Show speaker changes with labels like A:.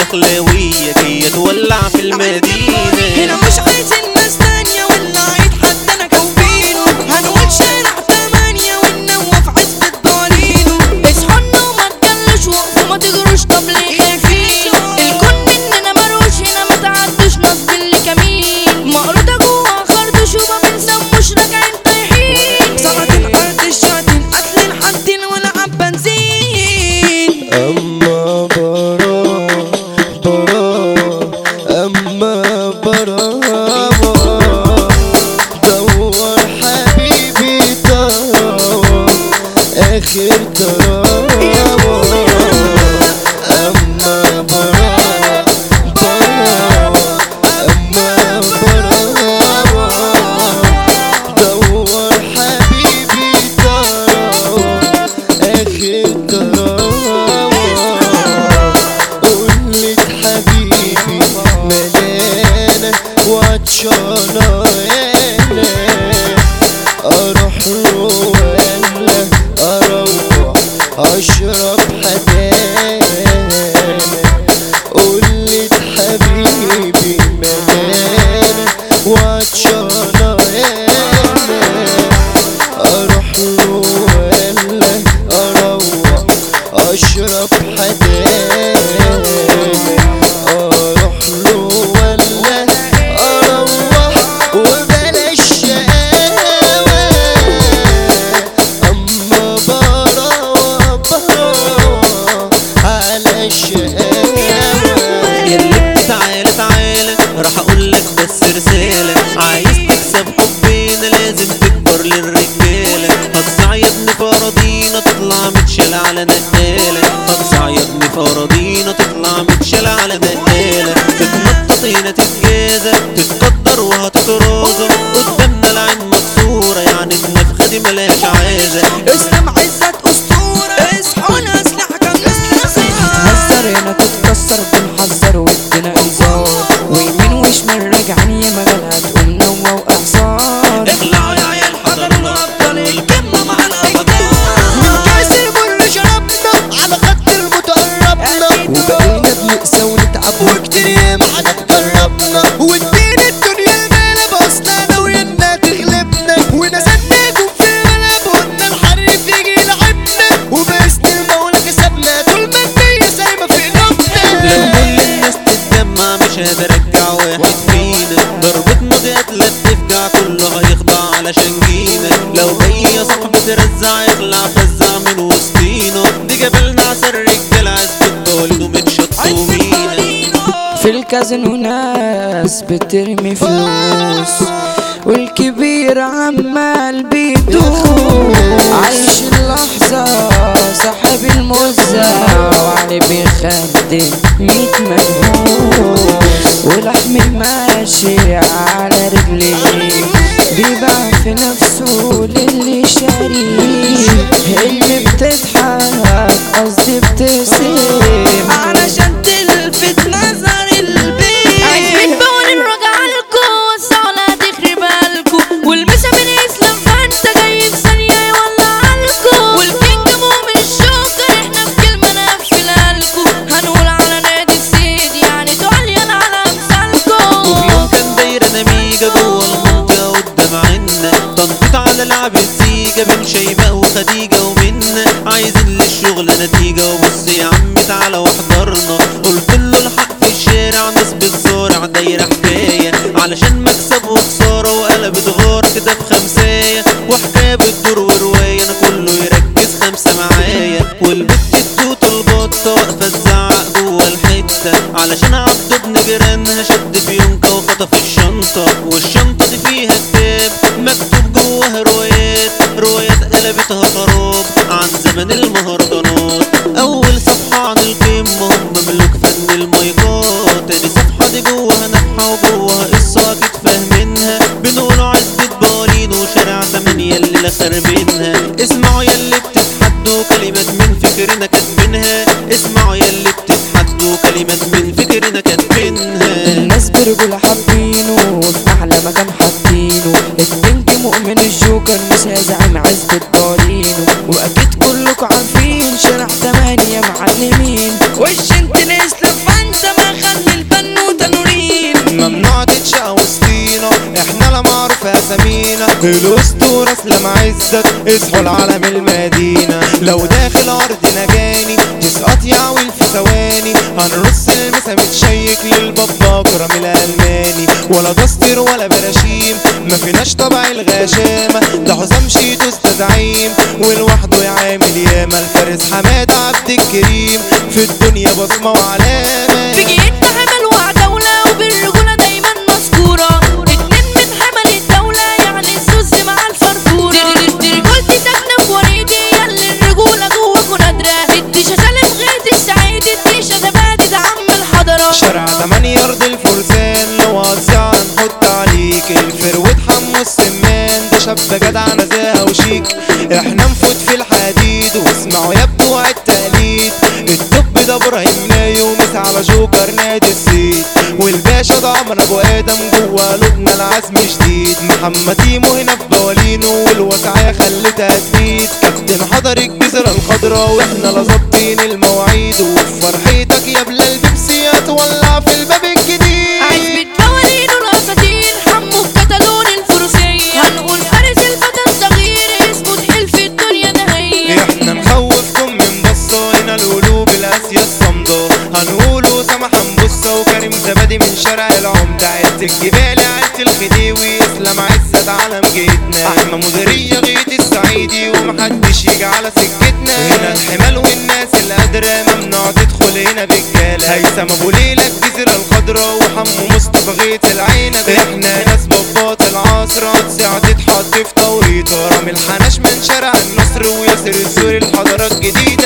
A: الدخلاوية جاية تولع في المدينة
B: هنا مش عايزين ناس تانية ولا عيد حد انا كوبينه هنقول شارع تمانية وننوف عزبة ضالينه
C: اصحوا وما تجلوش وقفوا ما تجروش طب ليه خايفين الكون مننا مروش هنا ما تعدوش نصب اللي كمين مقروطة جوا خرطوش وما بنسموش راجعين طايحين
B: سلاطين ارض الشاطين قتلين حدين ولعب بنزين
D: أما برا برا أما برا دور حبيبي ترى آخر تراوة أما برا برا أما برا دور حبيبي ترى آخر تراوة قلت حبيبي ملانة وعطشانة أنا أروح له ولا أروح أشرب حدانا قلت حبيبي ملانة وعطشانة أنا اروح له ولا اروح اشرب حدانا اروح له ولا اروح وبلاش شقاوة اما برا برا على الشقاوة
A: يلي تعالى تعالى راح اقول لك بس رسالة عايز تكسب حبنا لازم تكبر للرجالة هتصع يا ابني فراضينا تطلع متشال على نقالة هتصع يا ابني فراضينا تطلع متشال على نقالة تتنطط هنا تتجازى تتقدر وهتترازى قدامنا العين مكسورة يعني النفخة دي ملهاش عازة
B: اسلام عزت اسطورة اصحوا الاسلحة كان نسلسها
E: هزر هنا تتكسر بنحذر وادينا انذار ويمين وشمال راجعين يا مجالها تقوم نوة واعصار
A: اخلعوا يا عيال حضرونا ابطال الكلمة معانا ابطال
D: من كاس المر شربنا على خط الموت قربنا وبقينا بنقسى ونتعب وكتير ياما على جربنا وادينا الدنيا المالة بوصلنا وينا تغلبنا ونزلناكم في الغلب وقلنا الحريف يجي يلعبنا وباسم المولى كسبنا طول ما النية سايبة في
A: لو
D: قلوبنا
A: كل الناس تتجمع مش هترجع واحد فينا ضربتنا دي قتلة تفجع كله هيخضع علشان جينا لو جاي يا صاحبي ترزع يخلع فزع من وسطينا دي جبلنا عسى الرجالة عزبة الضالين ومتشطومينا
E: في الكازينو ناس بترمي فلوس والكبير عمال بيدوس عايش اللحظة صاحب الموزة وعلي بيخدم ميت مجهوس ولحمي ماشي على رجليه بيباع في نفسه للي شاريه اللي بتضحك قصدي بتسيب
B: علشان تلفت نظر البيت
C: عايزين بقول نرجع لكم والصالة تخرب لكم والمسا من اسلام فانت جاي في ثانية يولع لكم والكينج مؤمن الشوكر احنا في كلمة نقفلها لكم هنقول على نادي السيد يعني تعلن على امثالكم
A: وفي يوم كان دايرة نميجة جوه المنطقة قدام عنا طنطت على لعب الزيجة بين شيماء وخديجة ومنا عايزين للشغل نتيجة وبص يا عم تعالى واحضرنا قلت له الحق في الشارع ناس بتزارع دايرة حكاية علشان مكسب وخسارة وقلبت غارة كده في خمساية وحكاية بتدور ورواية انا كله يركز خمسة معايا والبت التوت البطة واقفة تزعق جوه الحتة علشان عبد ابن جيرانها شد فيونكة وخطف الشنطة والشنطة دي فيها كتاب مكتوب جواها روايات روايات قلبتها خراب عن زمن المهرجانات أول صفحة عن القمة هم ملوك فن المايكات تاني صفحة دي جواها نفحة وجواها قصة أكيد فاهمينها بنقولوا عزبة بالين وشارع تمانية اللي لا خاربينها اسمعوا ياللي بتتحدوا كلمات من فكرنا كاتبينها اسمعوا ياللي بتتحدوا كلمات من فكرنا كاتبينها
E: الناس برجولة حابينه في أحلى مكان حاطينه البنك مؤمن الجوكر مش زعيم عزبة ضالينه وأكيد كلكم عارفين شارع تمانية معلمين
B: وش انت الاسلام
F: الاسطورة اسلام عزت اصحوا العالم المدينة لو داخل ارض نجاني تسقط يعويل في ثواني هنرص المسا متشيك للبابا كرم الالماني ولا دستر ولا براشيم ما فيناش طبع الغشامة ده حسام شيتو استزعيم ولوحده يعامل ياما الفارس حماد عبد الكريم في الدنيا بصمة وعلامة
C: في جيتنا حمل وعدولة وبالرجولة دايما مذكورة اتنين من حمل الدولة يعني السوس مع الفرفورة رجولتي ساكنة في وريدي ياللي الرجولة جواكوا نادرة الديشة سالم غيت السعيد الديشة زبادي ده عم الحضرة
F: شارع تمانية أرض الفرسان لو هتصيع هنحط عليك الفروت حمو السمان ده شاب جدع نزاهة وشيك احنا نفوت في الحديد واسمعوا يا بتوع التقليد الدب ده ابراهيم نايو مس على جوكر نادي السيد والباشا ده عمرو ابو ادم جوا قلوبنا العزم جديد محمد تيمو هنا في بوالينه والوسعية خلتها تزيد كابتن حضر الجزيرة الخضراء واحنا لا ظابطين المواعيد وفي فرحتك يا بلال بيبسي هتولع في الباب الجديد
C: عزبة بوالين والاساطير حمو الكتالون الفروسية هنقول فارس الفتى الصغير اسمه تحيل في الدنيا ده هي
F: احنا نخوفكم من بصة هنا القلوب القاسية الصمدة هنقولوا سمح بصة وكريم زبادي من شارع العمدة عز الجبال عز الخديوي اسلام عزت علم جيتنا احنا مديرية غيت الصعيدي ومحدش يجي على سكتنا هنا الحمال والناس القادرة ممنوع تدخل هنا برجالة هيثم ابو ليلى الجزيرة الخضراء وحمو مصطفى غيت العنب احنا ناس بابات العصر هتصيع تتحط في توريطة رامي الحناش من شارع النصر وياسر السوري الحضارات جديدة